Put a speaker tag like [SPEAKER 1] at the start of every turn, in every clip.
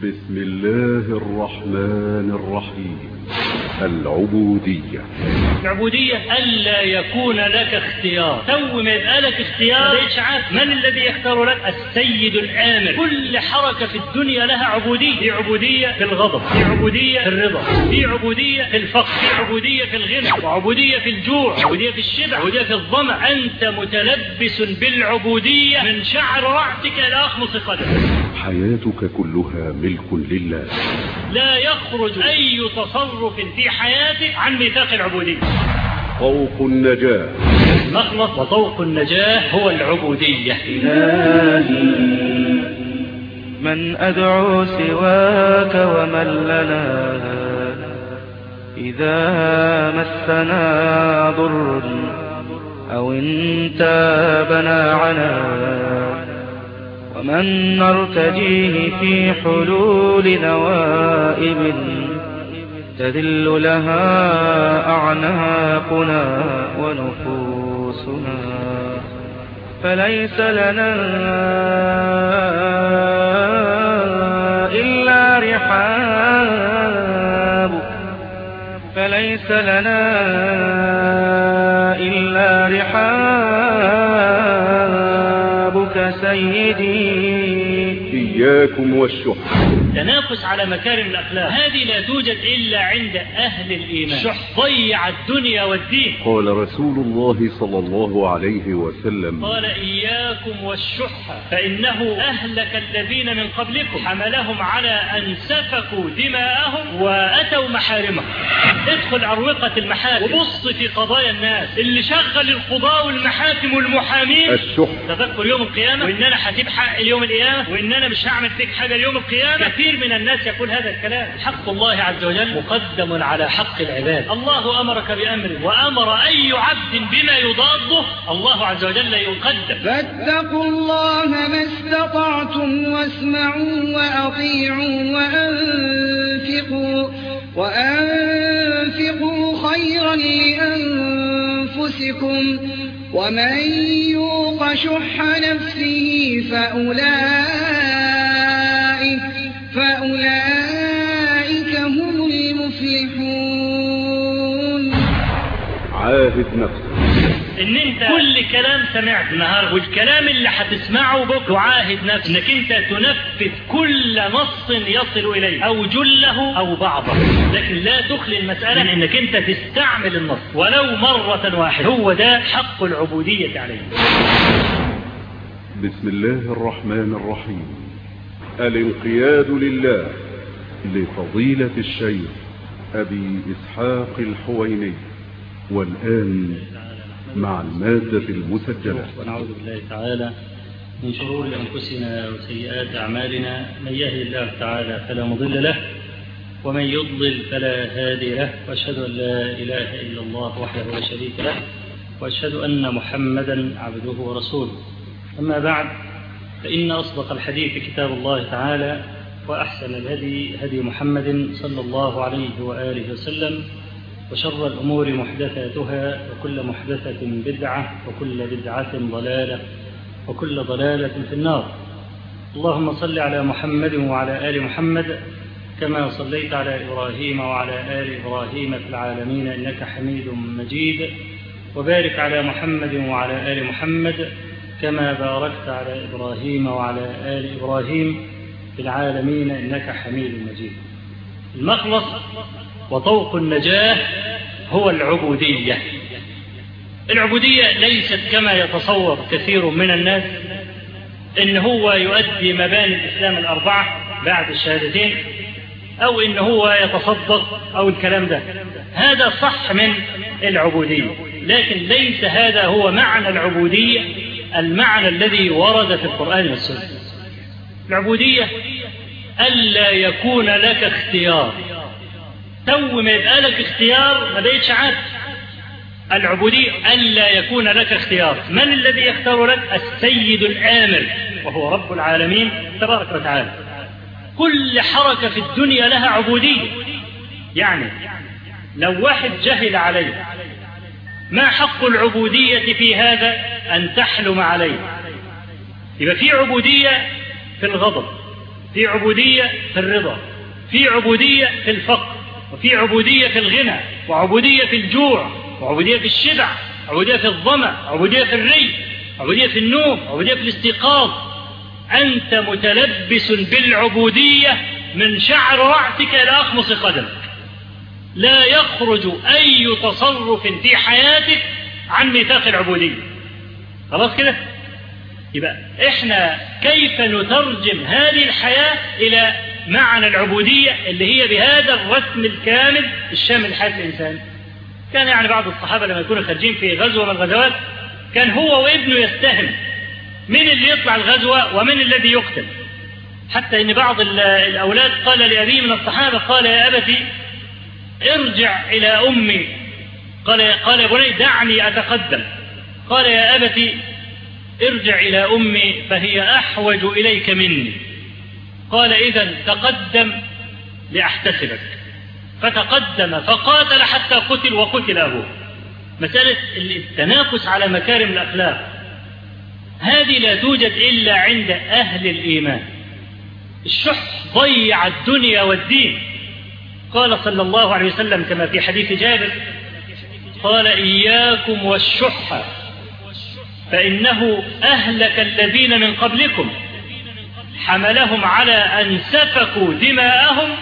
[SPEAKER 1] بسم الله الرحمن الرحيم العبودية
[SPEAKER 2] العبودية ألا يكون لك اختيار تو ما يبقى لك اختيار ليش عارف من الذي يختار لك السيد الآمر كل حركة في الدنيا لها عبودية في عبودية في الغضب في عبودية في الرضا في عبودية في الفقر في عبودية في الغنى وعبودية في الجوع عبودية في الشبع عبودية في الظمأ أنت متلبس بالعبودية من شعر رأسك إلى أخمص قدمك
[SPEAKER 1] حياتك كلها ملك لله
[SPEAKER 2] لا يخرج أي تصرف في حياتك عن ميثاق العبودية
[SPEAKER 1] طوق النجاة
[SPEAKER 2] مخلص وطوق النجاة هو العبودية
[SPEAKER 3] من أدعو سواك ومن لنا إذا مسنا ضر أو انتابنا عنا ومن نرتجيه في حلول نوائب تذل لها أعناقنا ونفوسنا فليس لنا إلا رحاب فليس لنا إلا رحابك سيدي
[SPEAKER 1] إياكم والشح
[SPEAKER 2] تنافس على مكارم الأخلاق هذه لا توجد إلا عند أهل الإيمان شح ضيع الدنيا والدين
[SPEAKER 1] قال رسول الله صلى الله عليه وسلم
[SPEAKER 2] قال إياكم والشح فإنه أهلك الذين من قبلكم حملهم على أن سفكوا دماءهم وأتوا محارمهم ادخل أروقة المحاكم وبص في قضايا الناس اللي شغل القضاء والمحاكم والمحامين
[SPEAKER 1] الشح
[SPEAKER 2] تذكر يوم القيامة وإن أنا هسيب حق اليوم القيامة وإن أنا مش هعمل فيك حاجة اليوم القيامة كثير من الناس يقول هذا الكلام حق الله عز وجل مقدم على حق العباد الله أمرك بأمر وأمر أي عبد بما يضاده الله عز وجل يقدم
[SPEAKER 4] فاتقوا الله ما استطعتم واسمعوا وأطيعوا وأنفقوا وأنفقوا خيرا لأنفسكم ومن يوق شح نفسه فأولئك فأولئك هم المفلحون
[SPEAKER 1] عاهد نفسك
[SPEAKER 2] ان انت كل كلام سمعت النهارده والكلام اللي هتسمعه بكره تعاهد نفسك انك انت تنفذ كل نص يصل اليه او جله او بعضه لكن لا تخلي المساله من انك انت تستعمل النص ولو مره واحده هو ده حق العبوديه عليه
[SPEAKER 1] بسم الله الرحمن الرحيم الانقياد لله لفضيلة الشيخ أبي إسحاق الحويني والآن مع المادة المسجلة
[SPEAKER 2] ونعوذ بالله تعالى من شرور أنفسنا وسيئات أعمالنا من يهد الله تعالى فلا مضل له ومن يضلل فلا هادي له وأشهد أن لا إله إلا الله وحده لا شريك له وأشهد أن محمدا عبده ورسوله أما بعد فإن أصدق الحديث كتاب الله تعالى وأحسن الهدي هدي محمد صلى الله عليه وآله وسلم وشر الأمور محدثاتها وكل محدثة بدعة وكل بدعة ضلالة وكل ضلالة في النار اللهم صل على محمد وعلى آل محمد كما صليت على إبراهيم وعلى آل إبراهيم في العالمين إنك حميد مجيد وبارك على محمد وعلى آل محمد كما باركت على إبراهيم وعلى آل إبراهيم في العالمين إنك حميد مجيد المخلص وطوق النجاة هو العبودية العبودية ليست كما يتصور كثير من الناس إن هو يؤدي مباني الإسلام الأربعة بعد الشهادتين أو إن هو يتصدق أو الكلام ده هذا صح من العبودية لكن ليس هذا هو معنى العبودية المعنى الذي ورد في القرآن والسنة العبودية ألا يكون لك اختيار تو ما يبقى لك اختيار ما بقتش عارف العبودية ألا يكون لك اختيار من الذي يختار لك السيد الآمر وهو رب العالمين تبارك وتعالى كل حركة في الدنيا لها عبودية يعني لو واحد جهل عليه ما حق العبودية في هذا أن تحلم عليه يبقى في عبودية في الغضب في عبودية في الرضا في عبودية في الفقر وفي عبودية في الغنى وعبودية في الجوع وعبودية في الشبع عبودية في الظمأ عبودية في الري عبودية في النوم عبودية في الاستيقاظ أنت متلبس بالعبودية من شعر رأسك إلى أخمص قدمك لا يخرج أي تصرف في حياتك عن ميثاق العبودية خلاص كده يبقى احنا كيف نترجم هذه الحياة إلى معنى العبودية اللي هي بهذا الرسم الكامل الشامل لحياة الإنسان كان يعني بعض الصحابة لما يكونوا خارجين في غزوة من الغزوات كان هو وابنه يستهم من اللي يطلع الغزوة ومن الذي يقتل حتى ان بعض الاولاد قال لابيه من الصحابه قال يا ابتي ارجع الى امي قال قال يا بني دعني اتقدم قال يا ابتي ارجع الى امي فهي احوج اليك مني قال اذا تقدم لاحتسبك فتقدم فقاتل حتى قتل وقتل ابوه مساله التنافس على مكارم الاخلاق هذه لا توجد الا عند اهل الايمان الشح ضيع الدنيا والدين قال صلى الله عليه وسلم كما في حديث جابر قال إياكم والشح فإنه أهلك الذين من قبلكم حملهم على أن سفكوا دماءهم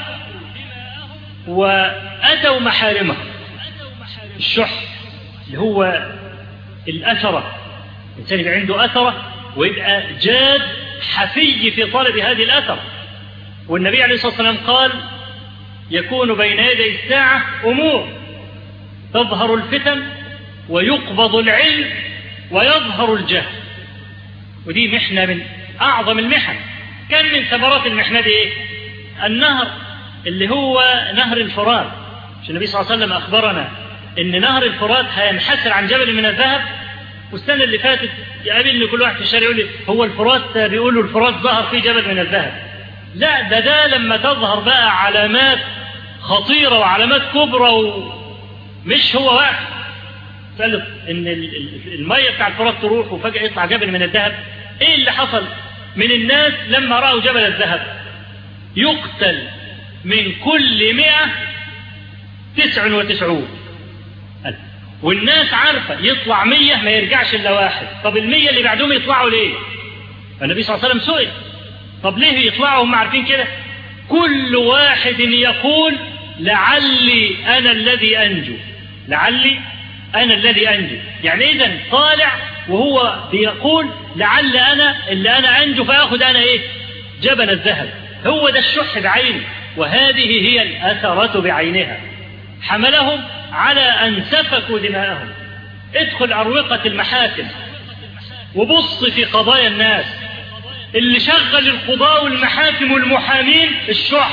[SPEAKER 2] وأتوا محارمهم الشح اللي هو الأثرة الإنسان يبقى عنده أثرة ويبقى جاد حفي في طلب هذه الأثر والنبي عليه الصلاة والسلام قال يكون بين يدي الساعة أمور تظهر الفتن ويقبض العلم ويظهر الجهل ودي محنة من أعظم المحن كان من ثمرات المحنة دي إيه؟ النهر اللي هو نهر الفرات مش النبي صلى الله عليه وسلم أخبرنا إن نهر الفرات هينحسر عن جبل من الذهب والسنة اللي فاتت يقابلني كل واحد في الشارع يقول لي هو الفرات بيقولوا الفرات ظهر فيه جبل من الذهب لا ده ده لما تظهر بقى علامات خطيرة وعلامات كبرى ومش هو واحد قال ان المية بتاع الفرات تروح وفجأة يطلع جبل من الذهب ايه اللي حصل من الناس لما رأوا جبل الذهب يقتل من كل مئة تسع وتسعون والناس عارفة يطلع مية ما يرجعش إلا واحد طب المية اللي بعدهم يطلعوا ليه النبي صلى الله عليه وسلم سئل طب ليه يطلعوا هم عارفين كده كل واحد يقول لعلي أنا الذي أنجو لعلي أنا الذي أنجو يعني إذا طالع وهو بيقول لعل أنا اللي أنا أنجو فأخذ أنا إيه جبل الذهب هو ده الشح بعينه وهذه هي الأثرة بعينها حملهم على أن سفكوا دماءهم ادخل أروقة المحاكم وبص في قضايا الناس اللي شغل القضاء والمحاكم والمحامين الشح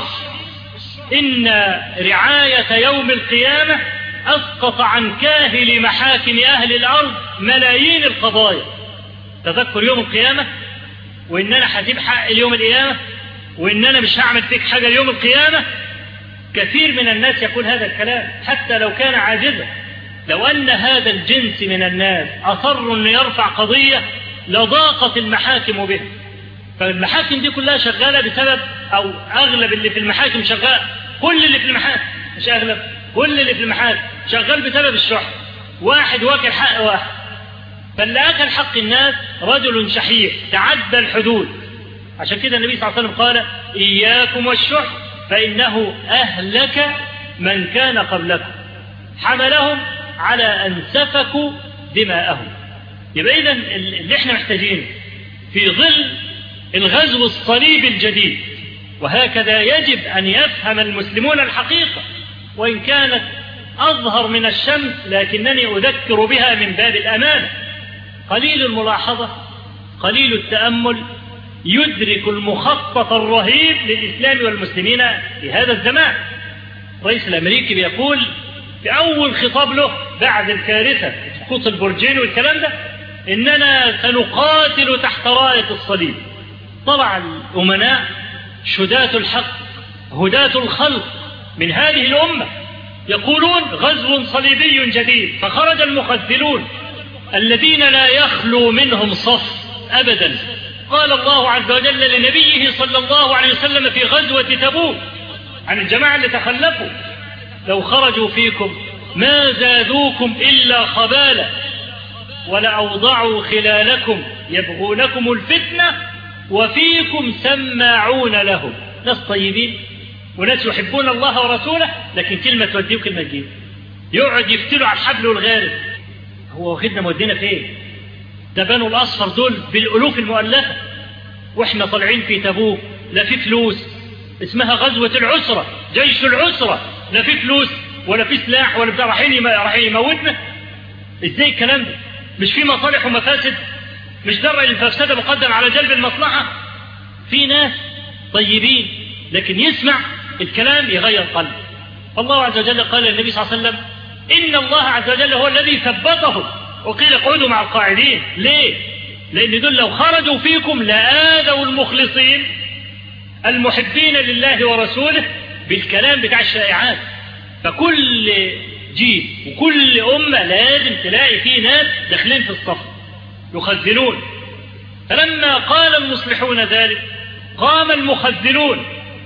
[SPEAKER 2] إن رعاية يوم القيامة أسقط عن كاهل محاكم أهل الأرض ملايين القضايا تذكر يوم القيامة وإن أنا هجيب حق اليوم القيامة وإن أنا مش هعمل فيك حاجة اليوم القيامة كثير من الناس يقول هذا الكلام حتى لو كان عاجزا لو أن هذا الجنس من الناس أصر أن يرفع قضية لضاقت المحاكم به فالمحاكم دي كلها شغالة بسبب أو أغلب اللي في المحاكم شغال كل اللي في المحاكم مش أغلب كل اللي في المحاكم شغال بسبب الشح واحد واكل حق واحد فاللي أكل حق الناس رجل شحيح تعدى الحدود عشان كده النبي صلى الله عليه وسلم قال إياكم والشح فإنه أهلك من كان قبلكم حملهم على أن سفكوا دماءهم يبقى إذا اللي احنا محتاجينه في ظل الغزو الصليبي الجديد وهكذا يجب أن يفهم المسلمون الحقيقة وإن كانت أظهر من الشمس لكنني أذكر بها من باب الأمانة قليل الملاحظة قليل التأمل يدرك المخطط الرهيب للإسلام والمسلمين في هذا الزمان الرئيس الأمريكي بيقول في أول خطاب له بعد الكارثة سقوط البرجين والكلام ده إننا سنقاتل تحت راية الصليب طلع الأمناء شداة الحق هداة الخلق من هذه الأمة يقولون غزو صليبي جديد فخرج المخذلون الذين لا يخلو منهم صف أبدا قال الله عز وجل لنبيه صلى الله عليه وسلم في غزوة تبوك عن الجماعة اللي تخلفوا لو خرجوا فيكم ما زادوكم إلا خبالا ولأوضعوا خلالكم يبغونكم الفتنة وفيكم سماعون لهم ناس طيبين وناس يحبون الله ورسوله لكن كلمة توديه وكلمة تجيب يقعد يفتلوا على الحبل والغارب هو واخدنا مودينا فين ده بنو الأصفر دول بالألوف المؤلفة واحنا طالعين في تبوك لا في فلوس اسمها غزوة العسرة جيش العسرة لا في فلوس ولا في سلاح ولا بتاع رايحين رايحين يموتنا ازاي الكلام ده مش في مصالح ومفاسد مش درء المفسده مقدم على جلب المصلحه في ناس طيبين لكن يسمع الكلام يغير قلبه فالله عز وجل قال للنبي صلى الله عليه وسلم ان الله عز وجل هو الذي ثبتهم وقيل اقعدوا مع القاعدين ليه لان دول لو خرجوا فيكم لاذوا المخلصين المحبين لله ورسوله بالكلام بتاع الشائعات فكل جيل وكل أمة لازم تلاقي فيه ناس داخلين في الصف يخزنون فلما قال المصلحون ذلك قام المخزنون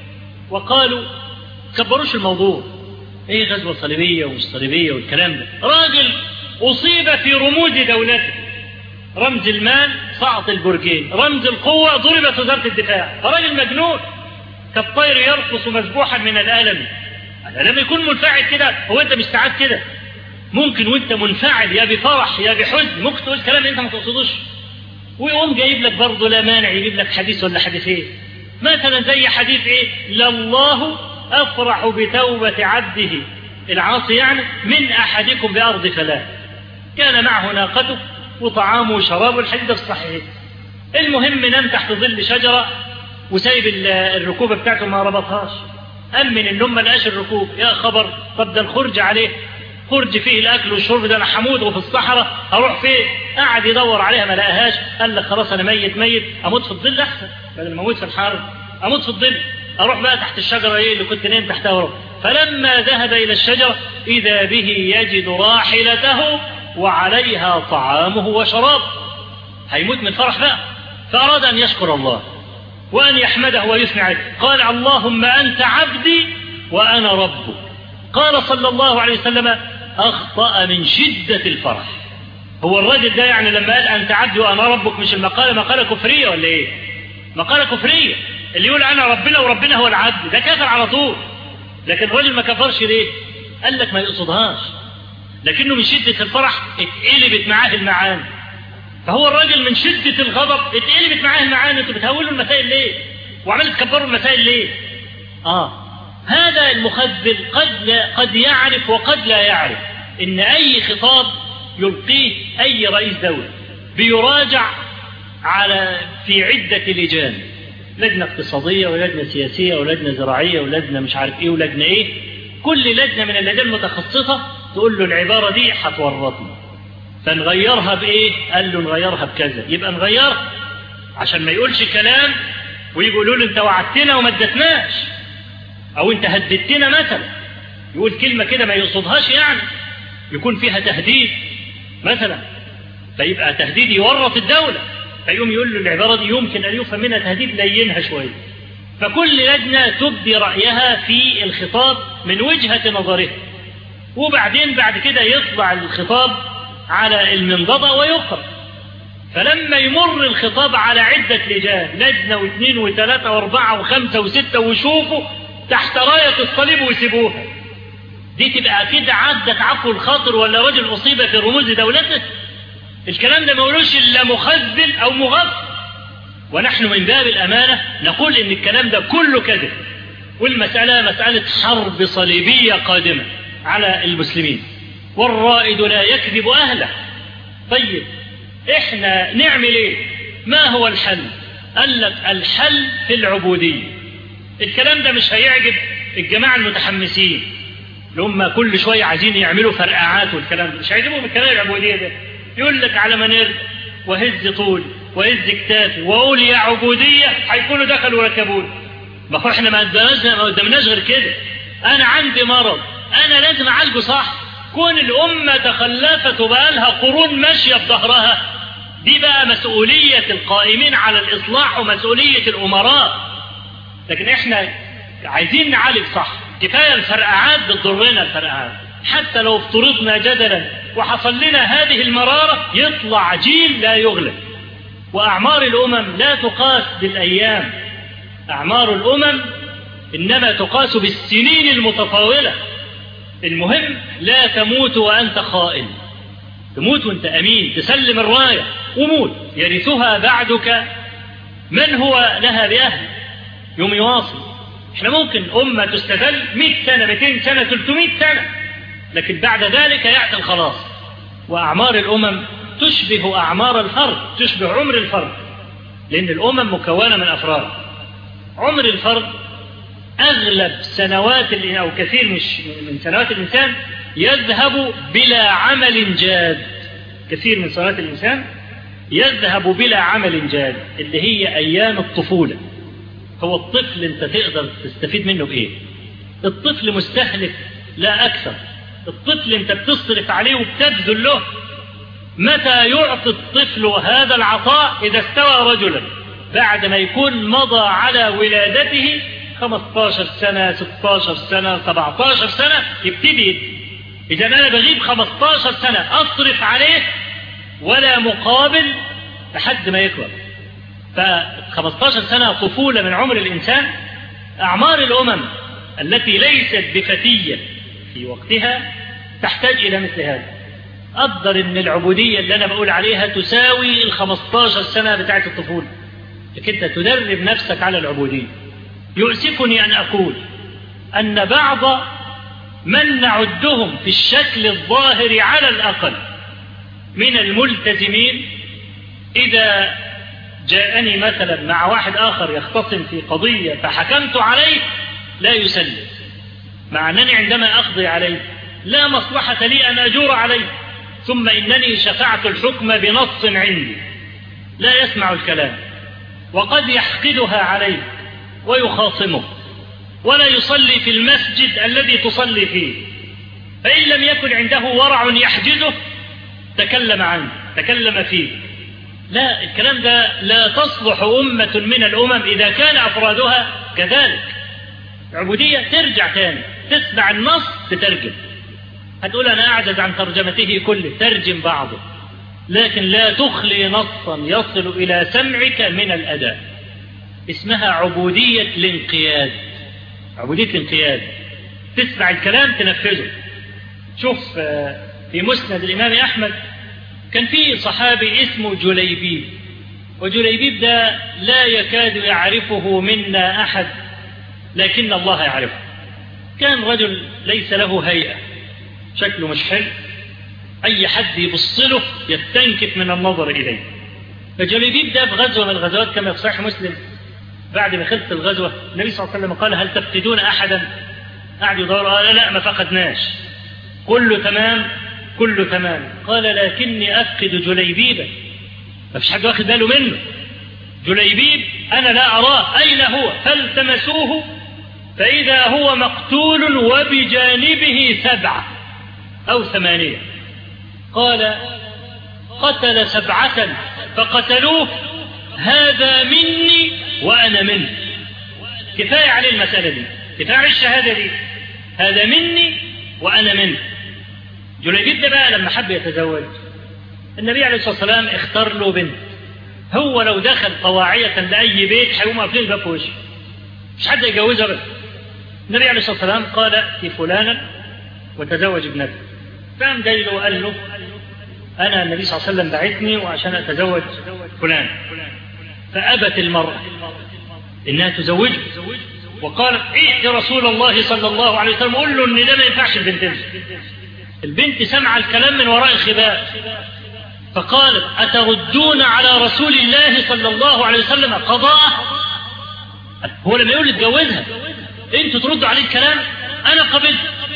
[SPEAKER 2] وقالوا كبروش الموضوع ايه غزوة صليبية ومش صليبية والكلام ده راجل أصيب في رموز دولته رمز المال سقط البرجين رمز القوة ضربت وزارة الدفاع راجل مجنون كالطير يرقص مسبوحا من الألم لما يكون منفعل كده هو انت مش ساعات كده ممكن وانت منفعل يا بفرح يا بحزن ممكن تقول كلام انت ما تقصدوش ويقوم جايب لك برضه لا مانع يجيب لك حديث ولا حديثين مثلا زي حديث ايه لله افرح بتوبة عبده العاصي يعني من احدكم بارض فلاه كان معه ناقته وطعامه وشرابه الحديث ده الصحيح المهم نام تحت ظل شجرة وسايب الركوبة بتاعته ما ربطهاش أمن النوم ما لقاش الركوب يا خبر طب ده الخرج عليه خرج فيه الأكل والشرب ده أنا حمود وفي الصحراء أروح فين قعد يدور عليها ما لقاهاش قال لك خلاص أنا ميت ميت أموت في الظل أحسن بدل ما أموت في الحر أموت في الظل أروح بقى تحت الشجرة إيه اللي كنت نايم تحتها ورا فلما ذهب إلى الشجرة إذا به يجد راحلته وعليها طعامه وشرابه هيموت من فرح بقى فأراد أن يشكر الله وأن يحمده ويثني عليه قال اللهم أنت عبدي وأنا ربك قال صلى الله عليه وسلم أخطأ من شدة الفرح هو الراجل ده يعني لما قال أنت عبدي وأنا ربك مش المقالة مقالة كفرية ولا إيه مقالة كفرية اللي يقول أنا ربنا وربنا هو العبد ده كافر على طول لكن الراجل ما كفرش ليه قال لك ما يقصدهاش لكنه من شدة الفرح اتقلبت معاه المعاني فهو الراجل من شدة الغضب اتقلبت معاه المعاني انتوا بتهولوا المسائل ليه؟ وعمال تكبروا المسائل ليه؟ اه هذا المخزن قد لا قد يعرف وقد لا يعرف ان اي خطاب يلقيه اي رئيس دولة بيراجع على في عدة لجان لجنة اقتصادية ولجنة سياسية ولجنة زراعية ولجنة مش عارف ايه ولجنة ايه كل لجنة من اللجان المتخصصة تقول له العبارة دي هتورطنا فنغيرها بايه قال له نغيرها بكذا يبقى نغيرها عشان ما يقولش كلام ويقولوا له انت وعدتنا وما ادتناش او انت هددتنا مثلا يقول كلمة كده ما يقصدهاش يعني يكون فيها تهديد مثلا فيبقى تهديد يورط الدولة فيقوم يقول له العبارة دي يمكن أن يفهم منها تهديد لينها شوية فكل لجنة تبدي رأيها في الخطاب من وجهة نظرها وبعدين بعد كده يطلع الخطاب على المنضدة ويقرأ فلما يمر الخطاب على عدة لجان لجنة واثنين وثلاثة واربعة وخمسة وستة وشوفوا تحت راية الصليب ويسيبوها دي تبقى كده عدت عفو الخاطر ولا رجل أصيب في رموز دولته الكلام ده ما يقولوش إلا مخذل أو مغفل ونحن من باب الأمانة نقول إن الكلام ده كله كذب والمسألة مسألة حرب صليبية قادمة على المسلمين والرائد لا يكذب أهله طيب إحنا نعمل إيه ما هو الحل قال لك الحل في العبودية الكلام ده مش هيعجب الجماعة المتحمسين اللي هم كل شوية عايزين يعملوا فرقعات والكلام ده مش هيعجبهم الكلام العبودية ده يقول لك على منير وهز طول وهز كتافي واقول يا عبودية هيكونوا دخلوا وركبوني ما هو احنا ما قدمناش ما قدمناش غير كده انا عندي مرض انا لازم اعالجه صح كون الامة تخلفت وبقالها قرون ماشية بظهرها دي بقى مسؤولية القائمين على الإصلاح ومسؤولية الأمراء لكن إحنا عايزين نعالج صح كفاية الفرقعات بتضرنا الفرقعات حتى لو افترضنا جدلا وحصل لنا هذه المرارة يطلع جيل لا يغلب وأعمار الأمم لا تقاس بالأيام أعمار الأمم إنما تقاس بالسنين المتطاولة المهم لا تموت وأنت خائن تموت وأنت أمين تسلم الراية وموت يرثها بعدك من هو لها بأهل يوم يواصل احنا ممكن أمة تستذل 100 سنة 200 سنة 300 سنة لكن بعد ذلك يأتي الخلاص وأعمار الأمم تشبه أعمار الفرد تشبه عمر الفرد لأن الأمم مكونة من أفراد عمر الفرد أغلب سنوات أو كثير مش من سنوات الإنسان يذهب بلا عمل جاد كثير من سنوات الإنسان يذهب بلا عمل جاد اللي هي أيام الطفولة هو الطفل أنت تقدر تستفيد منه بإيه الطفل مستهلك لا أكثر الطفل أنت بتصرف عليه وبتبذل له متى يعطي الطفل هذا العطاء إذا استوى رجلا بعد ما يكون مضى على ولادته 15 سنة 16 سنة 17 سنة يبتدي إذا أنا بغيب 15 سنة أصرف عليه ولا مقابل لحد ما يكبر ف 15 سنة طفولة من عمر الإنسان أعمار الأمم التي ليست بفتية في وقتها تحتاج إلى مثل هذا أقدر أن العبودية اللي أنا بقول عليها تساوي ال 15 سنة بتاعت الطفولة لكن أنت تدرب نفسك على العبودية يؤسفني أن أقول أن بعض من نعدهم في الشكل الظاهر على الأقل من الملتزمين إذا جاءني مثلا مع واحد آخر يختصم في قضية فحكمت عليه لا يسلم مع أنني عندما أقضي عليه لا مصلحة لي أن أجور عليه ثم إنني شفعت الحكم بنص عندي لا يسمع الكلام وقد يحقدها عليه ويخاصمه ولا يصلي في المسجد الذي تصلي فيه فإن لم يكن عنده ورع يحجزه تكلم عنه تكلم فيه لا الكلام ده لا تصلح أمة من الأمم إذا كان أفرادها كذلك عبودية ترجع تاني تسمع النص تترجم هتقول أنا أعجز عن ترجمته كله ترجم بعضه لكن لا تخلي نصا يصل إلى سمعك من الأداء اسمها عبودية الانقياد عبودية الانقياد تسمع الكلام تنفذه شوف في مسند الإمام أحمد كان في صحابي اسمه جليبيب وجليبيب ده لا يكاد يعرفه منا أحد لكن الله يعرفه كان رجل ليس له هيئة شكله مش حلو أي حد يبص له يستنكف من النظر إليه فجليبيب ده في غزوة من الغزوات كما في صحيح مسلم بعد ما خلصت الغزوة النبي صلى الله عليه وسلم قال هل تفقدون أحدا قعدوا يدوروا قال لا ما فقدناش كله تمام كله تمام قال لكني أفقد جليبيبا ما فيش حد واخد باله منه جليبيب أنا لا أراه أين هو فالتمسوه فإذا هو مقتول وبجانبه سبعة أو ثمانية قال قتل سبعة فقتلوه هذا مني وأنا منه كفاية عليه المسألة دي كفاية الشهادة دي هذا مني وأنا منه جليبيب ده بقى لما حب يتزوج النبي عليه الصلاة والسلام اختار له بنت هو لو دخل طواعية لأي بيت هيقوم قافلين الباب في وشه مش حد يجوزها بس النبي عليه الصلاة والسلام قال ائتي فلانا وتزوج ابنته فقام جاي له وقال له أنا النبي صلى الله عليه وسلم بعثني وعشان أتزوج فلان فأبت المرأة إنها تزوجه وقالت ائت رسول الله صلى الله عليه وسلم قول له إن ده ما ينفعش البنت البنت سمع الكلام من وراء الخباء فقالت أتردون على رسول الله صلى الله عليه وسلم قضاءه هو لما يقول اتجوزها انتوا تردوا عليه الكلام انا قبلت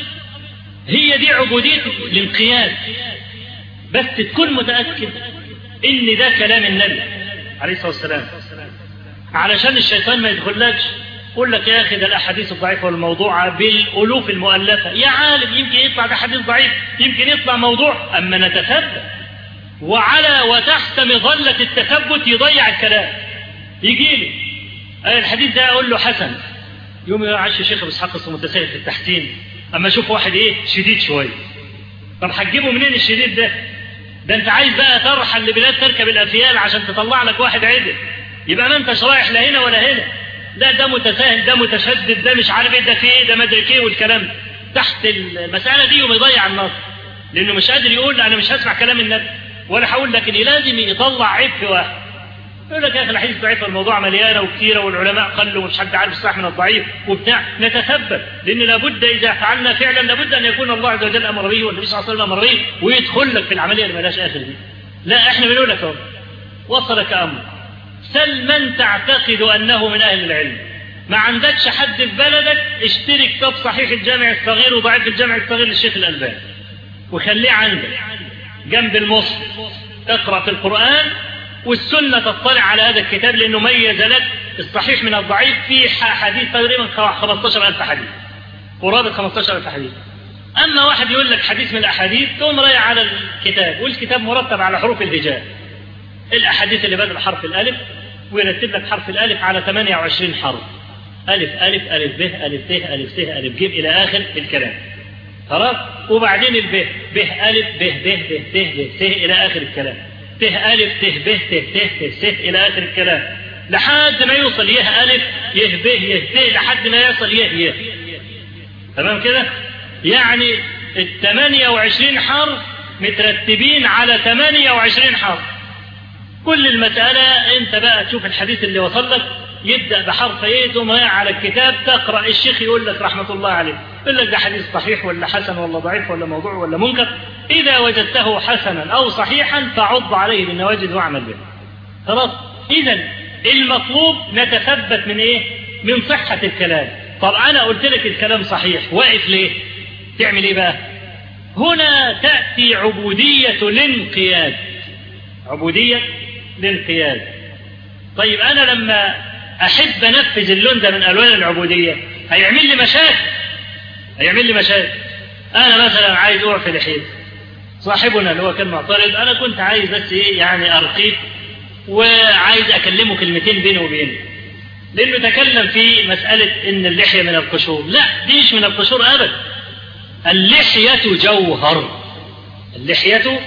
[SPEAKER 2] هي دي عبودية الانقياد بس تكون متأكد ان ده كلام النبي عليه الصلاة والسلام علشان الشيطان ما يدخلكش يقول لك يا اخي ده الاحاديث الضعيفه والموضوعه بالالوف المؤلفه يا عالم يمكن يطلع ده حديث ضعيف يمكن يطلع موضوع اما نتثبت وعلى وتحت مظلة التثبت يضيع الكلام يجي لي الحديث ده أقول له حسن يوم يعيش الشيخ أبو إسحاق اسمه متساهل في التحسين أما أشوف واحد إيه شديد شوية طب هتجيبه منين الشديد ده؟ ده أنت عايز بقى ترحل لبلاد تركب الأفيال عشان تطلع لك واحد عدل يبقى ما أنتش رايح لا هنا ولا هنا لا ده متساهل ده متشدد ده مش عارف ايه ده في ايه ده مدري ايه والكلام ده تحت المسألة دي ويضيع النص لأنه مش قادر يقول أنا مش هسمع كلام النبي ولا هقول لكن لازم يطلع عيب في واحد يقول لك يا اخي الحديث ضعيف الموضوع مليانه وكثيره والعلماء قلوا ومش حد عارف الصح من الضعيف وبتاع نتثبت لان لابد اذا فعلنا فعلا لابد ان يكون الله عز وجل امر به والنبي صلى الله عليه وسلم امر به ويدخل لك في العمليه اللي مالهاش اخر دي. لا احنا بنقول لك اهو وصلك امر سل من تعتقد انه من اهل العلم ما عندكش حد في بلدك اشتري كتاب صحيح الجامع الصغير وضعيف الجامع الصغير للشيخ الالباني وخليه عندك جنب المصحف اقرا في القران والسنه تطلع على هذا الكتاب لانه ميز لك الصحيح من الضعيف في حديث تقريبا 15000 حديث قرابه 15000 حديث اما واحد يقول لك حديث من الاحاديث تقوم رايح على الكتاب والكتاب مرتب على حروف الهجاء الاحاديث اللي بدأ بحرف الالف ويرتب لك حرف الالف على 28 حرف ألف ألف ألف ب ألف ت ألف س ألف ج إلى آخر الكلام خلاص وبعدين الب ب ألف ب ب ب ت ب س إلى آخر الكلام ت ألف ت ب ت ت ت س إلى آخر الكلام لحد ما يوصل يه ألف يه ب يه ت لحد ما يوصل يه يه تمام كده يعني ال 28 حرف مترتبين على 28 حرف كل المسألة أنت بقى تشوف الحديث اللي وصل لك يبدأ بحرف ايه ثم على الكتاب تقرأ الشيخ يقول لك رحمة الله عليه يقول لك ده حديث صحيح ولا حسن ولا ضعيف ولا موضوع ولا منكر إذا وجدته حسنا أو صحيحا فعض عليه بالنواجذ واعمل به خلاص إذا المطلوب نتثبت من إيه من صحة الكلام طب أنا قلت لك الكلام صحيح واقف ليه تعمل إيه بقى هنا تأتي عبودية الانقياد عبودية الانقياد طيب أنا لما أحب أنفذ اللون ده من ألوان العبودية هيعمل لي مشاكل هيعمل لي مشاكل أنا مثلا عايز أعفي لحيتي صاحبنا اللي هو كان معترض أنا كنت عايز بس إيه يعني أرقيه وعايز أكلمه كلمتين بيني وبينه لأنه تكلم في مسألة إن اللحية من القشور لا دي مش من القشور أبدا اللحية جوهر اللحية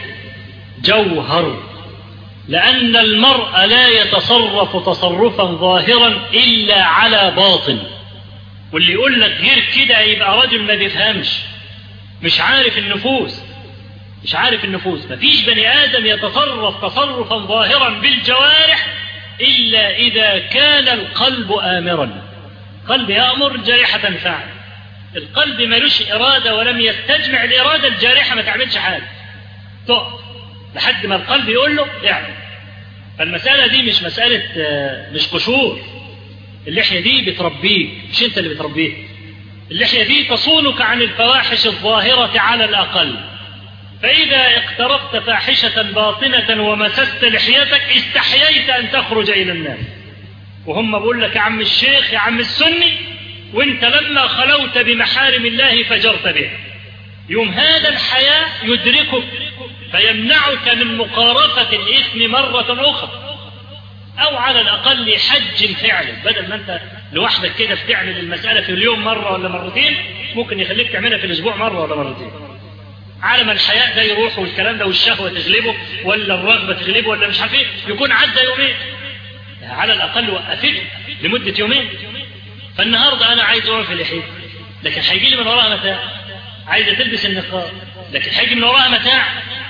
[SPEAKER 2] جوهر لأن المرء لا يتصرف تصرفا ظاهرا إلا على باطن واللي يقول لك غير كده يبقى رجل ما بيفهمش مش عارف النفوس مش عارف النفوس مفيش بني آدم يتصرف تصرفا ظاهرا بالجوارح إلا إذا كان القلب آمرا قلب يأمر جارحة فعل القلب ملوش إرادة ولم يستجمع الإرادة الجارحة ما تعملش حاجة تقف لحد ما القلب يقول له اعمل فالمسألة دي مش مسألة مش قشور اللحية دي بتربيك مش انت اللي بتربيه اللحية دي تصونك عن الفواحش الظاهرة على الأقل فإذا اقترفت فاحشة باطنة ومسست لحيتك استحييت أن تخرج إلى الناس وهم بقول لك يا عم الشيخ يا عم السني وانت لما خلوت بمحارم الله فجرت بها يوم هذا الحياء يدركك فيمنعك من مقارفة الإثم مرة أخرى أو على الأقل حج فعل بدل ما أنت لوحدك كده بتعمل المسألة في اليوم مرة ولا مرتين ممكن يخليك تعملها في الأسبوع مرة ولا مرتين على ما الحياء ده يروح والكلام ده والشهوة تغلبه ولا الرغبة تغلبه ولا مش عارف ايه يكون عدى يومين على الأقل وقفته لمدة يومين فالنهاردة أنا عايز أعرف لحيتي لكن هيجي لي من وراها متاع عايزة تلبس النقاب لكن هيجي من وراها متاع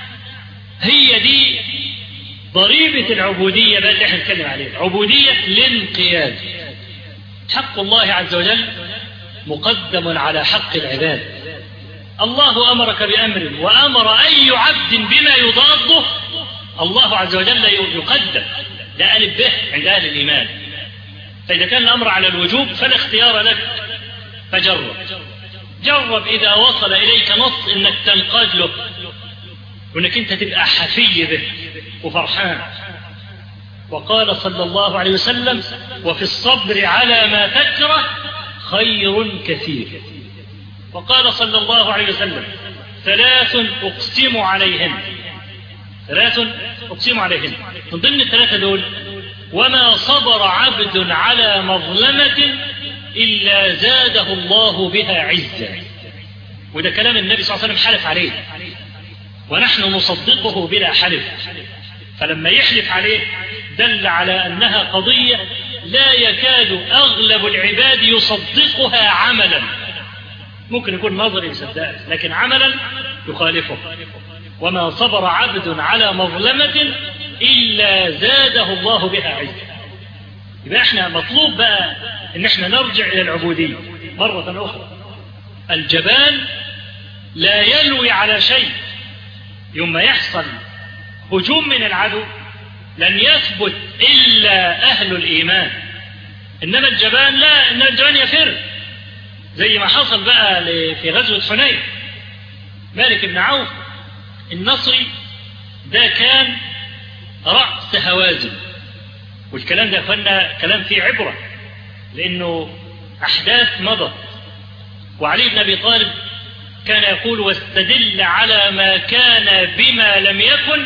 [SPEAKER 2] هي دي ضريبة العبودية بقى اللي احنا نتكلم عليها عبودية الانقياد حق الله عز وجل مقدم على حق العباد الله أمرك بأمر وأمر أي عبد بما يضاده الله عز وجل يقدم ده ألف به عند أهل الإيمان فإذا كان الأمر على الوجوب فلا اختيار لك فجرب جرب إذا وصل إليك نص إنك تنقاد له وإنك أنت تبقى حفي به وفرحان وقال صلى الله عليه وسلم وفي الصبر على ما تكره خير كثير وقال صلى الله عليه وسلم ثلاث أقسم عليهن ثلاث أقسم عليهن من ضمن الثلاثة دول وما صبر عبد على مظلمة إلا زاده الله بها عزا وده كلام النبي صلى الله عليه وسلم حلف عليه ونحن نصدقه بلا حلف فلما يحلف عليه دل على أنها قضية لا يكاد أغلب العباد يصدقها عملا ممكن يكون نظري يصدقها لكن عملا يخالفه وما صبر عبد على مظلمة إلا زاده الله بها عزا يبقى احنا مطلوب بقى ان احنا نرجع الى العبودية مرة اخرى الجبان لا يلوي على شيء يوم ما يحصل هجوم من العدو لن يثبت إلا أهل الإيمان إنما الجبان لا إن الجبان يفر زي ما حصل بقى في غزوة حنين مالك بن عوف النصري ده كان رأس هوازن والكلام ده يا اخوانا كلام فيه عبرة لأنه أحداث مضت وعلي بن أبي طالب كان يقول واستدل على ما كان بما لم يكن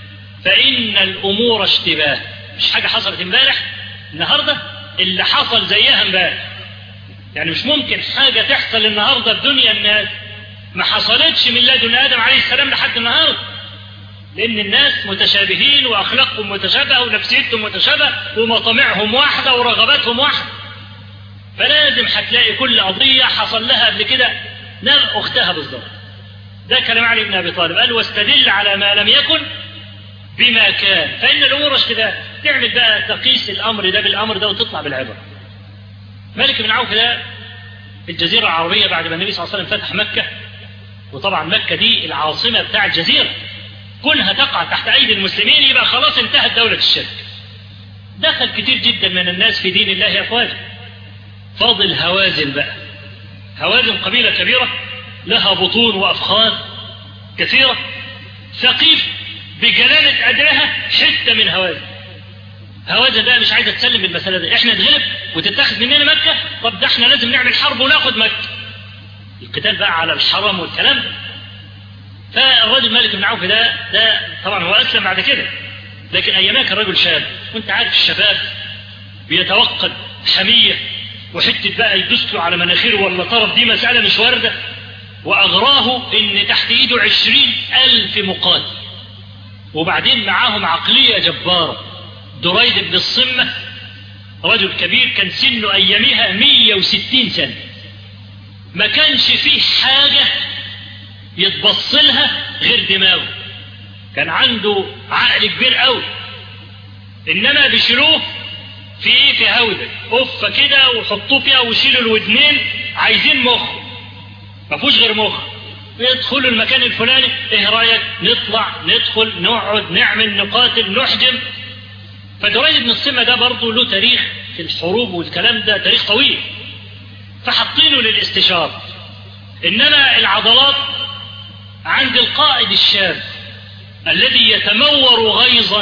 [SPEAKER 2] فإن الأمور اشتباه مش حاجة حصلت امبارح النهاردة اللي حصل زيها امبارح يعني مش ممكن حاجة تحصل النهاردة في دنيا الناس ما حصلتش من لدن آدم عليه السلام لحد النهاردة لأن الناس متشابهين وأخلاقهم متشابهة ونفسيتهم متشابهة ومطامعهم واحدة ورغباتهم واحدة فلازم هتلاقي كل قضية حصل لها قبل كده نفس أختها بالظبط ده كلام علي بن أبي طالب قال واستدل على ما لم يكن بما كان فإن الأمور اشتباه تعمل بقى تقيس الأمر ده بالأمر ده وتطلع بالعبر مالك بن عوف ده في الجزيرة العربية بعد ما النبي صلى الله عليه وسلم فتح مكة وطبعا مكة دي العاصمة بتاع الجزيرة كونها تقع تحت أيدي المسلمين يبقى خلاص انتهت دولة الشرك دخل كتير جدا من الناس في دين الله أفواجا فاضل هوازن بقى هوازن قبيلة كبيرة لها بطون وأفخاذ كثيرة ثقيف بجلالة أداها حتة من هوازن هوازن بقى مش عايزة تسلم بالمسألة دي احنا نتغلب وتتخذ مننا مكة طب ده احنا لازم نعمل حرب وناخد مكة القتال بقى على الحرم والكلام ده فالراجل مالك بن عوف ده ده طبعا هو اسلم بعد كده لكن ايامها كان رجل شاب وانت عارف الشباب بيتوقد حميه وحته بقى يدوس له على مناخيره ولا طرف دي مساله مش وارده واغراه ان تحت ايده عشرين الف مقاتل وبعدين معاهم عقليه جباره دريد بن الصمه رجل كبير كان سنه ايامها 160 سنه ما كانش فيه حاجه يتبص لها غير دماغه كان عنده عقل كبير قوي انما بيشيلوه في ايه في هودة قفه كده وحطوه فيها ويشيلوا الودنين عايزين مخ ما فيهوش غير مخ يدخلوا المكان الفلاني ايه رايك نطلع ندخل نقعد نعمل نقاتل نحجم فدريد بن الصمة ده برضه له تاريخ في الحروب والكلام ده تاريخ طويل فحاطينه للاستشارة انما العضلات عند القائد الشاب الذي يتمور غيظا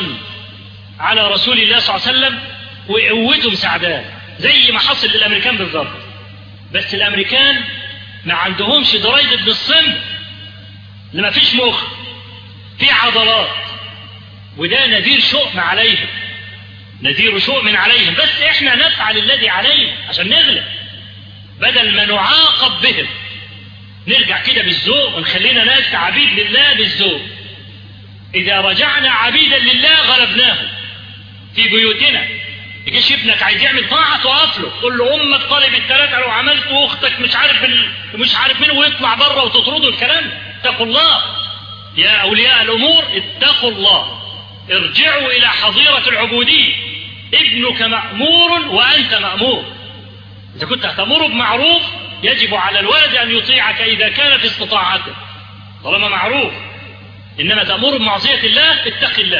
[SPEAKER 2] على رسول الله صلى الله عليه وسلم وقوته مساعداه زي ما حصل للامريكان بالظبط بس الامريكان ما عندهمش دريد بن الصم اللي ما فيش مخ في عضلات وده نذير شؤم عليهم نذير شؤم عليهم بس احنا نفعل الذي علينا عشان نغلب بدل ما نعاقب بهم نرجع كده بالذوق ونخلينا ناس عبيد لله بالذوق إذا رجعنا عبيدا لله غلبناهم في بيوتنا يجيش ابنك عايز يعمل طاعة توقف له تقول له أمك طالب الثلاثة لو عملت وأختك مش عارف ال... مش عارف مين ويطلع بره وتطرده الكلام اتقوا الله يا أولياء الأمور اتقوا الله ارجعوا إلى حظيرة العبودية ابنك مأمور وأنت مأمور إذا كنت هتأمره بمعروف يجب على الولد أن يطيعك إذا كان في استطاعته طالما معروف إنما تأمر بمعصية الله اتق الله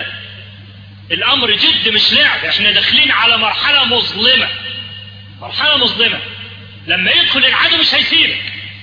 [SPEAKER 2] الأمر جد مش لعب احنا داخلين على مرحلة مظلمة مرحلة مظلمة لما يدخل العدو مش هيسيبك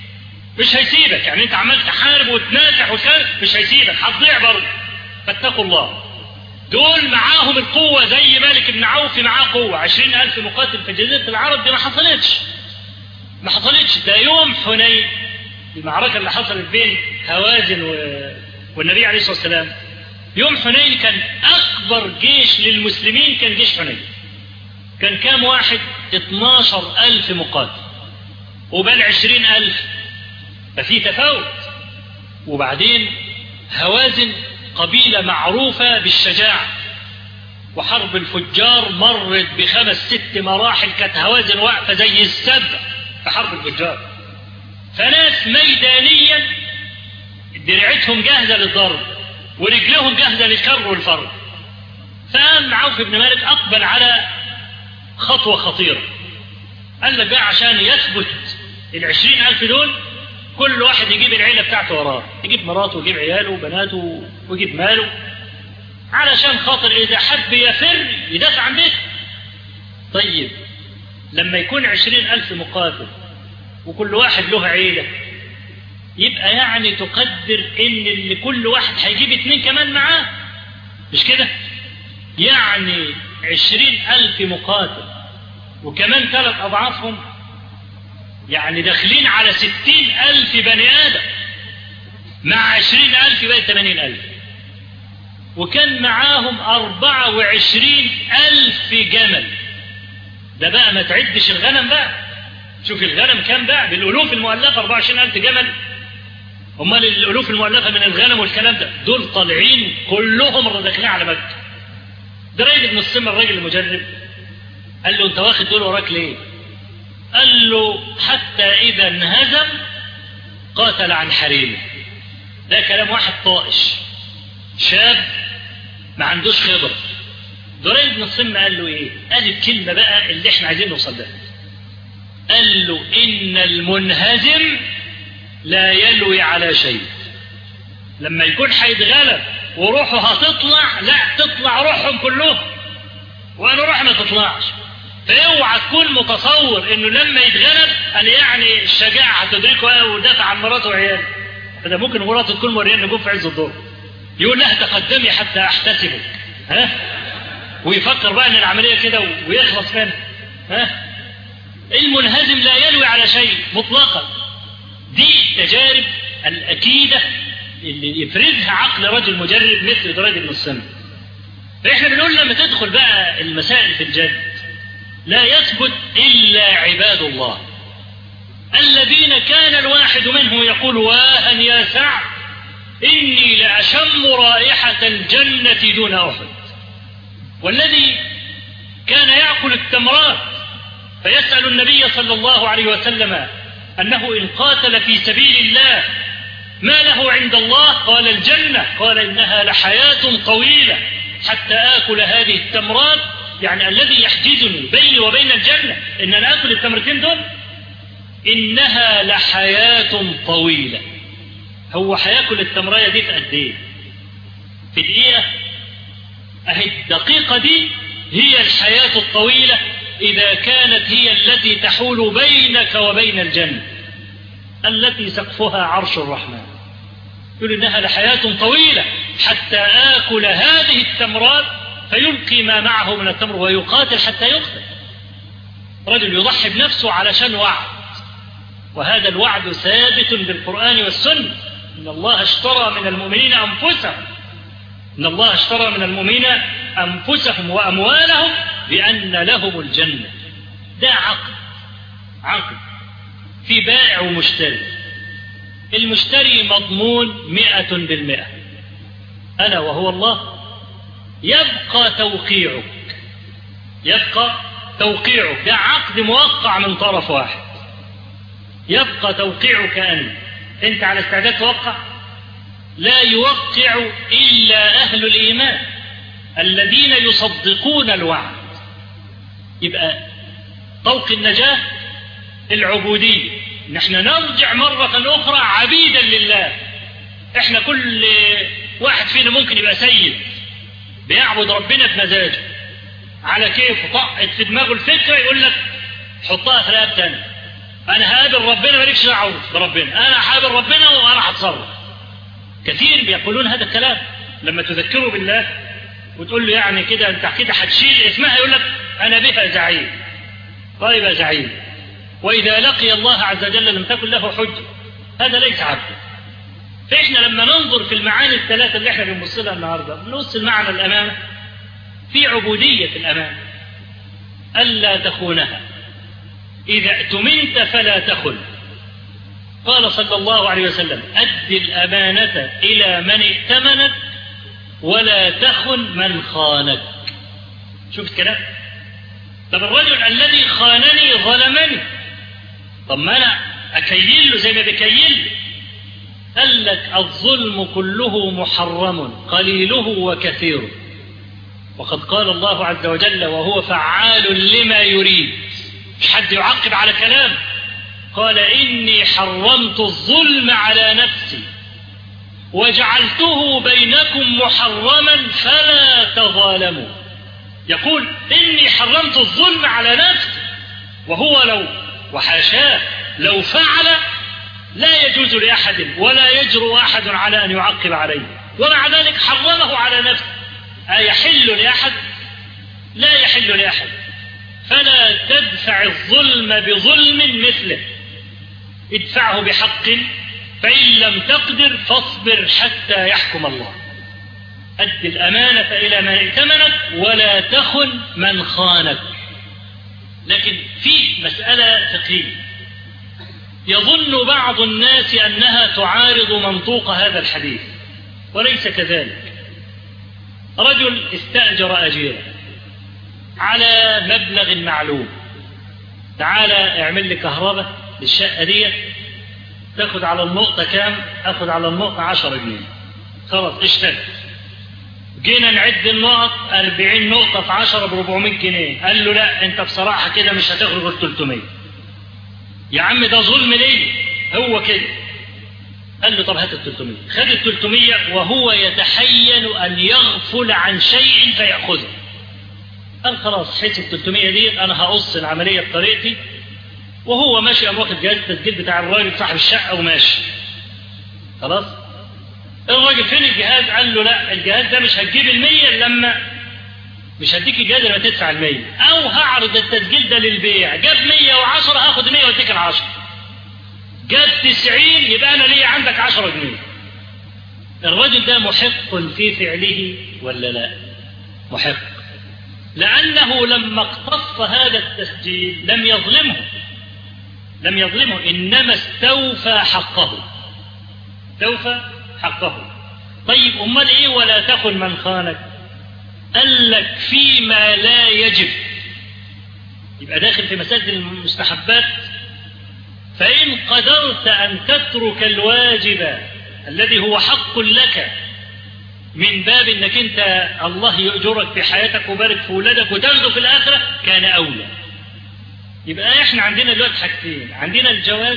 [SPEAKER 2] مش هيسيبك يعني انت عمال تحارب وتنازح وكذا مش هيسيبك هتضيع برضه فاتقوا الله دول معاهم القوة زي مالك بن عوف معاه قوة عشرين ألف مقاتل في جزيرة العرب دي ما حصلتش ما حصلتش ده يوم حنين المعركة اللي حصلت بين هوازن و... والنبي عليه الصلاة والسلام يوم حنين كان أكبر جيش للمسلمين كان جيش حنين كان كام واحد 12 ألف مقاتل وبال 20 ألف ففي تفاوت وبعدين هوازن قبيلة معروفة بالشجاعة وحرب الفجار مرت بخمس ست مراحل كانت هوازن واقفة زي السبع في حرب الفجار فناس ميدانيا درعتهم جاهزة للضرب ورجلهم جاهزة للكر والفر فقام عوف بن مالك أقبل على خطوة خطيرة قال لك بقى عشان يثبت العشرين ألف دول كل واحد يجيب العيلة بتاعته وراه يجيب مراته ويجيب عياله وبناته ويجيب ماله علشان خاطر إذا حب يفر يدافع عن بيته طيب لما يكون عشرين ألف مقاتل وكل واحد له عيلة يبقى يعني تقدر ان اللي كل واحد هيجيب اتنين كمان معاه مش كده يعني عشرين ألف مقاتل وكمان ثلاث أضعافهم يعني داخلين على ستين ألف بني آدم مع عشرين ألف بقى ثمانين ألف وكان معاهم أربعة وعشرين ألف جمل ده بقى ما تعدش الغنم بقى شوف الغنم كام بقى بالألوف المؤلفة 24 ألف جمل امال الالوف المؤلفه من الغنم والكلام ده دول طالعين كلهم داخلين على مكه دريد بن السم الراجل المجرب قال له انت واخد دول وراك ليه قال له حتى اذا انهزم قاتل عن حريمه ده كلام واحد طائش شاب ما عندوش خبره دريد بن السم قال له ايه قال الكلمه بقى اللي احنا عايزين نوصل لها قال له ان المنهزم لا يلوي على شيء لما يكون هيتغلب وروحه هتطلع لا تطلع روحهم كلهم وانا روحي ما تطلعش فاوعى تكون متصور انه لما يتغلب قال يعني الشجاعه هتدركه ودافع عن مراته وعياله فده ممكن مراته تكون موريان نجوم في عز الظهر يقول لها تقدمي حتى احتسبك ها ويفكر بقى ان العمليه كده ويخلص منها ها المنهزم لا يلوي على شيء مطلقا دي التجارب الأكيدة اللي يفرزها عقل رجل مجرب مثل درجة بن السم فإحنا بنقول لما تدخل بقى المسائل في الجد لا يثبت إلا عباد الله الذين كان الواحد منهم يقول واها يا سعد إني لأشم رائحة الجنة دون أحد والذي كان يأكل التمرات فيسأل النبي صلى الله عليه وسلم أنه إن قاتل في سبيل الله ما له عند الله قال الجنة قال إنها لحياة طويلة حتى آكل هذه التمرات يعني الذي يحجزني بيني وبين الجنة إن أنا آكل التمرتين دول إنها لحياة طويلة هو هياكل التمراية دي في قد إيه؟ في دقيقة أهي الدقيقة دي هي الحياة الطويلة إذا كانت هي التي تحول بينك وبين الجنة التي سقفها عرش الرحمن يقول إنها لحياة طويلة حتى آكل هذه التمرات فيلقي ما معه من التمر ويقاتل حتى يقتل رجل يضحي بنفسه علشان وعد وهذا الوعد ثابت بالقرآن والسنة إن الله اشترى من المؤمنين أنفسهم إن الله اشترى من المؤمنين أنفسهم وأموالهم بأن لهم الجنة ده عقد عقد في بائع ومشتري المشتري مضمون مئة بالمئة أنا وهو الله يبقى توقيعك يبقى توقيعك ده عقد موقع من طرف واحد يبقى توقيعك أنت أنت على استعداد توقع لا يوقع إلا أهل الإيمان الذين يصدقون الوعد يبقى طوق النجاة العبودية نحن نرجع مرة أخرى عبيدا لله احنا كل واحد فينا ممكن يبقى سيد بيعبد ربنا بمزاجه على كيفه طقت في دماغه الفكرة يقول لك حطها في رقبة تانية أنا هقابل ربنا مالكش دعوة بربنا أنا هقابل ربنا وأنا هتصرف كثير بيقولون هذا الكلام لما تذكره بالله وتقول له يعني كده انت كده هتشيل اسمها يقول لك انا بها زعيم طيب يا زعيم واذا لقي الله عز وجل لم تكن له حجه هذا ليس عبدا فإحنا لما ننظر في المعاني الثلاثة اللي احنا بنبص لها النهاردة بنبص المعنى الأمانة في عبودية الأمانة ألا تخونها إذا اؤتمنت فلا تخن قال صلى الله عليه وسلم أد الأمانة إلى من ائتمنك ولا تخن من خانك شفت كلام طب الرجل الذي خانني ظلمني طب ما أنا أكيل له زي ما بكيل قال لك الظلم كله محرم قليله وكثيره وقد قال الله عز وجل وهو فعال لما يريد مش حد يعقب على كلام قال إني حرمت الظلم على نفسي وجعلته بينكم محرما فلا تظالموا يقول إني حرمت الظلم على نفسي وهو لو وحاشاه لو فعل لا يجوز لأحد ولا يجرؤ أحد على أن يعقب عليه ومع ذلك حرمه على نفسه أيحل لأحد لا يحل لأحد فلا تدفع الظلم بظلم مثله ادفعه بحق فإن لم تقدر فاصبر حتى يحكم الله أد الأمانة إلى من ائتمنك ولا تخن من خانك لكن في مسألة فقهية يظن بعض الناس أنها تعارض منطوق هذا الحديث وليس كذلك رجل استأجر أجيرا على مبلغ معلوم تعالى اعمل لي كهرباء للشقة دي تاخد على النقطة كام؟ اخد على النقطة 10 جنيه خلاص اشتغل جينا نعد النقط 40 نقطة في 10 ب 400 جنيه قال له لا انت بصراحة كده مش هتخرج غير 300 يا عم ده ظلم ليه؟ هو كده قال له طب هات ال 300 خد ال 300 وهو يتحين ان يغفل عن شيء فياخذه قال خلاص حيث ال 300 دي انا هقص العمليه بطريقتي وهو ماشي قام واخد جهاز التسجيل بتاع الراجل صاحب الشقه وماشي خلاص الراجل فين الجهاز قال له لا الجهاز ده مش هتجيب المية إلا لما مش هديك الجهاز لما تدفع المية او هعرض التسجيل ده للبيع جاب 110 هاخد 100 واديك ال 10 جاب 90 يبقى انا ليا عندك 10 جنيه الرجل ده محق في فعله ولا لا محق لأنه لما اقتص هذا التسجيل لم يظلمه لم يظلمه إنما استوفى حقه استوفى حقه طيب أمال إيه ولا تخن من خانك قال لك فيما لا يجب يبقى داخل في مسألة المستحبات فإن قدرت أن تترك الواجب الذي هو حق لك من باب انك انت الله يؤجرك في حياتك وبارك في ولادك وتاخده في الاخره كان اولى. يبقى احنا عندنا دلوقتي حاجتين، عندنا الجواز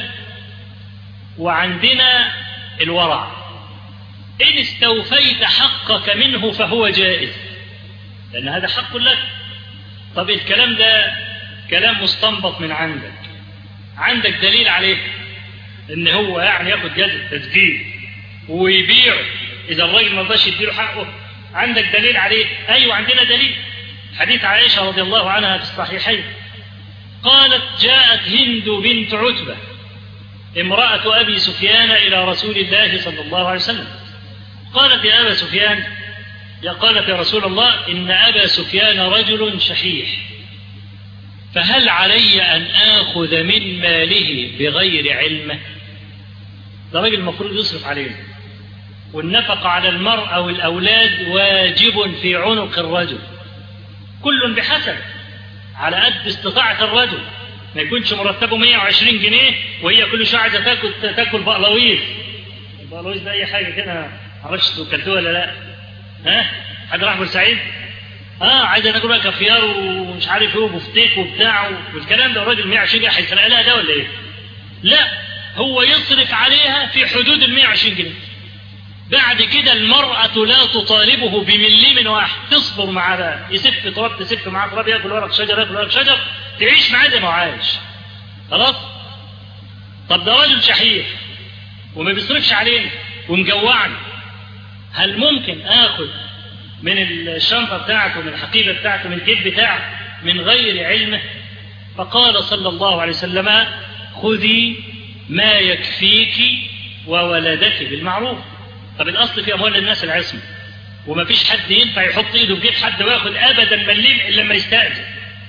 [SPEAKER 2] وعندنا الورع. ان استوفيت حقك منه فهو جائز. لان هذا حق لك. طب الكلام ده كلام مستنبط من عندك. عندك دليل عليه ان هو يعني ياخد جاز التسجيل ويبيعه إذا الراجل ما رضاش يديله حقه عندك دليل عليه؟ أيوة عندنا دليل حديث عائشة رضي الله عنها في الصحيحين قالت جاءت هند بنت عتبة امرأة أبي سفيان إلى رسول الله صلى الله عليه وسلم قالت يا أبا سفيان يا قالت يا رسول الله إن أبا سفيان رجل شحيح فهل علي أن آخذ من ماله بغير علمه ده راجل المفروض يصرف عليه والنفقة على المرأة والأولاد واجب في عنق الرجل كل بحسب على قد استطاعة الرجل ما يكونش مرتبه 120 جنيه وهي كل شوية عايزة تاكل تاكل بقلاويز البقلاويز ده أي حاجة كده معرفش أكلتوها ولا لا ها حد راح بورسعيد؟ اه عايزة ناكل بقى كافيار ومش عارف ايه وبفتيك وبتاع والكلام ده الراجل 120 جنيه هيسرق لها ده ولا ايه؟ لا هو يصرف عليها في حدود ال 120 جنيه بعد كده المرأة لا تطالبه بمليم واحد تصبر مع ده يسف تراب تسف معاه تراب ياكل ورق شجر ياكل ورق شجر تعيش معاه زي ما هو عايش خلاص طب ده راجل شحيح وما بيصرفش علينا ومجوعني هل ممكن اخد من الشنطة بتاعته من الحقيبة بتاعته من الجيب بتاعه من غير علمه فقال صلى الله عليه وسلم خذي ما يكفيك وولدك بالمعروف طب الأصل في أموال الناس العصمة وما فيش حد ينفع يحط إيده في جيب حد وياخد أبدا مليم إلا لما يستأذن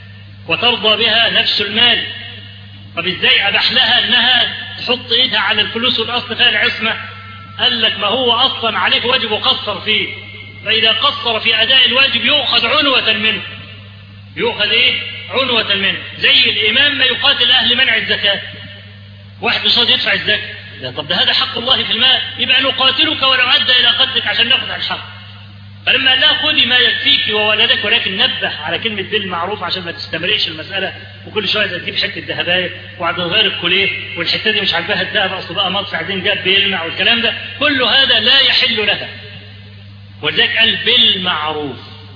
[SPEAKER 2] وترضى بها نفس المال طب ازاي اباح لها انها تحط ايدها على الفلوس والاصل فيها العصمه قال لك ما هو اصلا عليك واجب وقصر فيه فاذا قصر في اداء الواجب يؤخذ عنوه منه يؤخذ ايه عنوه منه زي الامام ما يقاتل اهل منع الزكاه واحد مش راضي يدفع الزكاه لا طب ده هذا حق الله في المال يبقى نقاتلك ولو ادى الى قتلك عشان ناخذ على الحق فلما لا خذي ما يكفيك وولدك ولكن نبه على كلمة بالمعروف عشان ما تستمرئش المسألة وكل شوية تجيب حتة ذهباية وبعد غير الكليه والحتة دي مش عاجباها الذهب أصله بقى مطفي بعدين جاب بيلمع والكلام ده كل هذا لا يحل لها ولذلك قال بالمعروف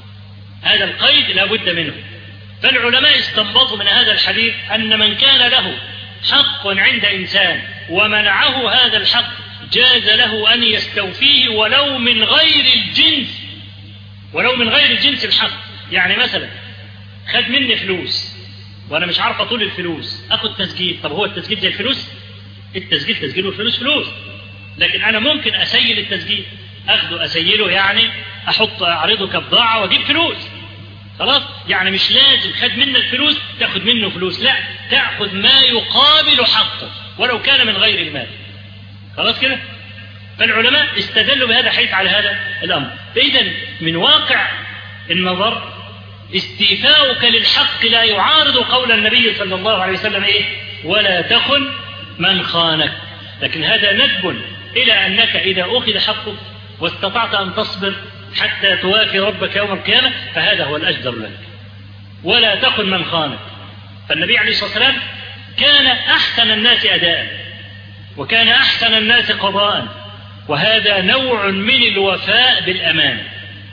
[SPEAKER 2] هذا القيد لا بد منه فالعلماء استنبطوا من هذا الحديث أن من كان له حق عند إنسان ومنعه هذا الحق جاز له أن يستوفيه ولو من غير الجنس ولو من غير جنس الحق يعني مثلا خد مني فلوس وانا مش عارف اطول الفلوس اخد تسجيل طب هو التسجيل زي الفلوس التسجيل تسجيل والفلوس فلوس لكن انا ممكن اسيل التسجيل اخده اسيله يعني احط اعرضه كبضاعه واجيب فلوس خلاص يعني مش لازم خد منك الفلوس تاخد منه فلوس لا تاخذ ما يقابل حقه ولو كان من غير المال خلاص كده فالعلماء استدلوا بهذا حيث على هذا الأمر فإذا من واقع النظر استيفاؤك للحق لا يعارض قول النبي صلى الله عليه وسلم إيه ولا تخن من خانك لكن هذا ندب إلى أنك إذا أخذ حقك واستطعت أن تصبر حتى توافي ربك يوم القيامة فهذا هو الأجدر لك ولا تخن من خانك فالنبي عليه الصلاة والسلام كان أحسن الناس أداء وكان أحسن الناس قضاء وهذا نوع من الوفاء بالأمان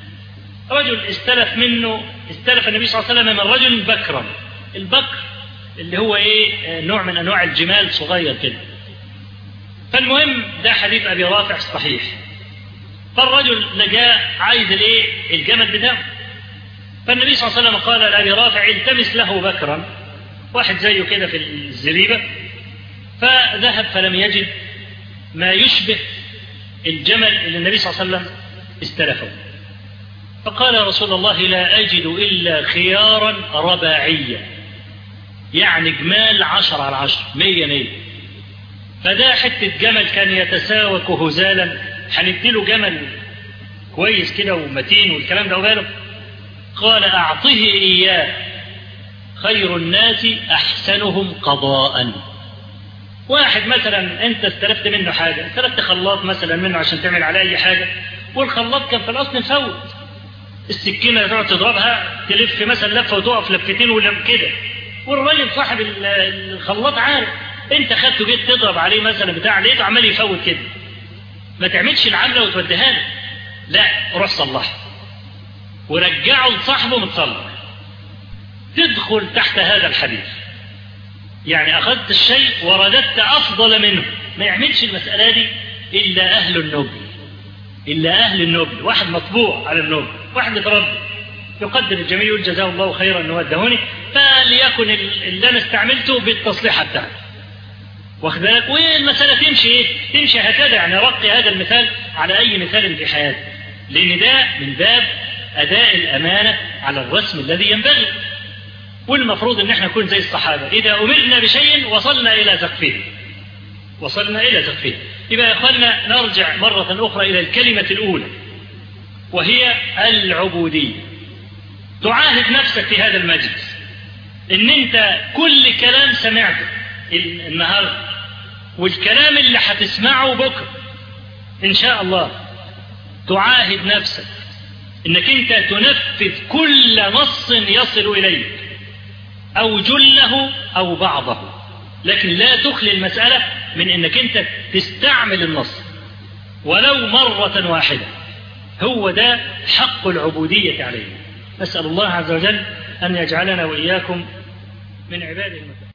[SPEAKER 2] رجل استلف منه استلف النبي صلى الله عليه وسلم من رجل بكرا البكر اللي هو ايه نوع من انواع الجمال صغير كده فالمهم ده حديث ابي رافع الصحيح فالرجل لجاء عايز الايه الجمل بتاعه فالنبي صلى الله عليه وسلم قال لابي رافع التمس له بكرا واحد زيه كده في الزريبه فذهب فلم يجد ما يشبه الجمل اللي النبي صلى الله عليه وسلم استلفه فقال رسول الله لا أجد إلا خيارا رباعيا يعني جمال عشر على عشر مية مية فده حتة جمل كان يتساوك هزالا هنديله جمل كويس كده ومتين والكلام ده وباله قال أعطه إياه خير الناس أحسنهم قضاء واحد مثلا انت استلفت منه حاجه استلفت خلاط مثلا منه عشان تعمل عليه اي حاجه والخلاط كان في الاصل مفوت السكينه تقعد تضربها تلف مثلا لفه وتقف لفتين ولا كده والراجل صاحب الخلاط عارف انت خدته جيت تضرب عليه مثلا بتاع لقيته عمال يفوت كده ما تعملش العمله وتوديها له لا روح صلحها ورجعه لصاحبه متصلح تدخل تحت هذا الحديث يعني أخذت الشيء ورددت أفضل منه ما يعملش المسألة دي إلا أهل النبل إلا أهل النبل واحد مطبوع على النبل واحد متربي يقدر الجميل يقول جزاه الله خيرا أنه ودهوني فليكن اللي أنا استعملته بالتصليحة بتاعته واخد بالك والمسألة تمشي إيه؟ تمشي هكذا يعني رقي هذا المثال على أي مثال في حياتك لأن ده من باب أداء الأمانة على الرسم الذي ينبغي والمفروض ان احنا نكون زي الصحابه اذا امرنا بشيء وصلنا الى سقفه وصلنا الى سقفه يبقى يا اخوانا نرجع مره اخرى الى الكلمه الاولى وهي العبوديه تعاهد نفسك في هذا المجلس ان انت كل كلام سمعته النهارده والكلام اللي هتسمعه بكره ان شاء الله تعاهد نفسك انك انت تنفذ كل نص يصل اليك أو جله أو بعضه لكن لا تخلي المسألة من أنك أنت تستعمل النص ولو مرة واحدة هو ده حق العبودية عليه نسأل الله عز وجل أن يجعلنا وإياكم من عباده المتقين